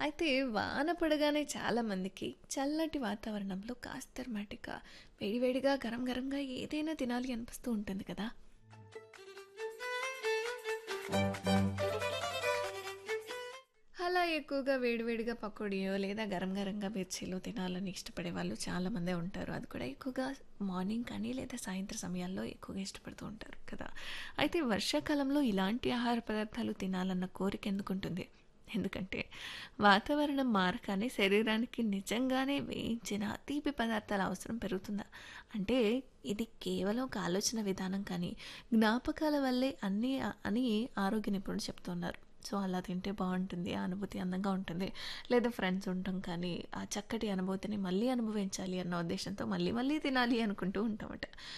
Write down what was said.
అయితే వాన పడగానే చాలామందికి చల్లటి వాతావరణంలో కాస్తర్మాటిక్గా వేడివేడిగా గరం గరంగా ఏదైనా తినాలి అనిపిస్తూ ఉంటుంది కదా అలా ఎక్కువగా వేడివేడిగా పకోడీయో లేదా గరం గరంగా మిర్చీలో తినాలని ఇష్టపడే వాళ్ళు చాలామందే ఉంటారు అది కూడా ఎక్కువగా మార్నింగ్ కానీ లేదా సాయంత్రం సమయాల్లో ఎక్కువగా ఇష్టపడుతూ ఉంటారు కదా అయితే వర్షాకాలంలో ఇలాంటి ఆహార పదార్థాలు తినాలన్న కోరిక ఎందుకుంటుంది ఎందుకంటే వాతావరణం మారగానే శరీరానికి నిజంగానే వేయించిన తీపి పదార్థాల అవసరం పెరుగుతుందా అంటే ఇది కేవలం ఒక ఆలోచన విధానం కానీ జ్ఞాపకాల వల్లే అన్నీ అని ఆరోగ్య నిపుణులు చెప్తున్నారు సో అలా తింటే బాగుంటుంది ఆ అనుభూతి అందంగా ఉంటుంది లేదా ఫ్రెండ్స్ ఉంటాం కానీ ఆ చక్కటి అనుభూతిని మళ్ళీ అనుభవించాలి అన్న ఉద్దేశంతో మళ్ళీ మళ్ళీ తినాలి అనుకుంటూ ఉంటామట